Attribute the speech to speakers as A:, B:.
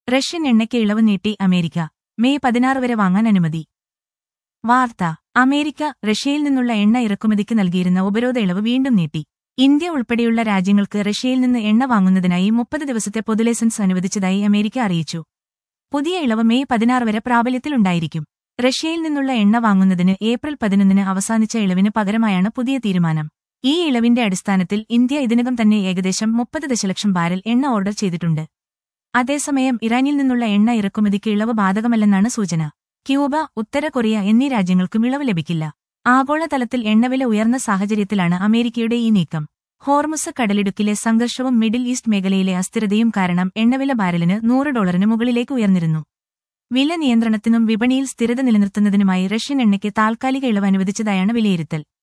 A: Russian എണ്ണയ്ക്ക് ഇളവ് നീട്ടി America May പതിനാറ് വരെ വാങ്ങാൻ അനുമതി വാർത്ത അമേരിക്ക റഷ്യയിൽ നിന്നുള്ള എണ്ണ ഇറക്കുമതിക്ക് നൽകിയിരുന്ന ഉപരോധ ഇളവ് വീണ്ടും നീട്ടി ഇന്ത്യ ഉൾപ്പെടെയുള്ള രാജ്യങ്ങൾക്ക് റഷ്യയിൽ നിന്ന് എണ്ണ വാങ്ങുന്നതിനായി മുപ്പത് ദിവസത്തെ പൊതു ലൈസൻസ് അനുവദിച്ചതായി അമേരിക്ക അറിയിച്ചു പുതിയ ഇളവ് മെയ് പതിനാറ് വരെ പ്രാബല്യത്തിലുണ്ടായിരിക്കും റഷ്യയിൽ നിന്നുള്ള എണ്ണ വാങ്ങുന്നതിന് ഏപ്രിൽ പതിനൊന്നിന് അവസാനിച്ച ഇളവിന് പകരമായാണ് പുതിയ തീരുമാനം ഈ ഇളവിന്റെ അടിസ്ഥാനത്തിൽ ഇന്ത്യ ഇതിനകം തന്നെ ഏകദേശം മുപ്പത് ദശലക്ഷം ബാരൽ എണ്ണ ഓർഡർ ചെയ്തിട്ടുണ്ട് അതേസമയം ഇറാനിൽ നിന്നുള്ള എണ്ണ ഇറക്കുമതിക്ക് ഇളവ് ബാധകമല്ലെന്നാണ് സൂചന ക്യൂബ ഉത്തര കൊറിയ എന്നീ രാജ്യങ്ങൾക്കും ഇളവ് ലഭിക്കില്ല ആഗോളതലത്തിൽ എണ്ണവില ഉയർന്ന സാഹചര്യത്തിലാണ് അമേരിക്കയുടെ ഈ നീക്കം ഹോർമുസ് കടലിടുക്കിലെ സംഘർഷവും മിഡിൽ ഈസ്റ്റ് മേഖലയിലെ അസ്ഥിരതയും കാരണം എണ്ണവില ബാരലിന് നൂറ് ഡോളറിന് മുകളിലേക്ക് ഉയർന്നിരുന്നു വില നിയന്ത്രണത്തിനും വിപണിയിൽ സ്ഥിരത നിലനിർത്തുന്നതിനുമായി റഷ്യൻ എണ്ണയ്ക്ക് താൽക്കാലിക ഇളവ് അനുവദിച്ചതായാണ് വിലയിരുത്തൽ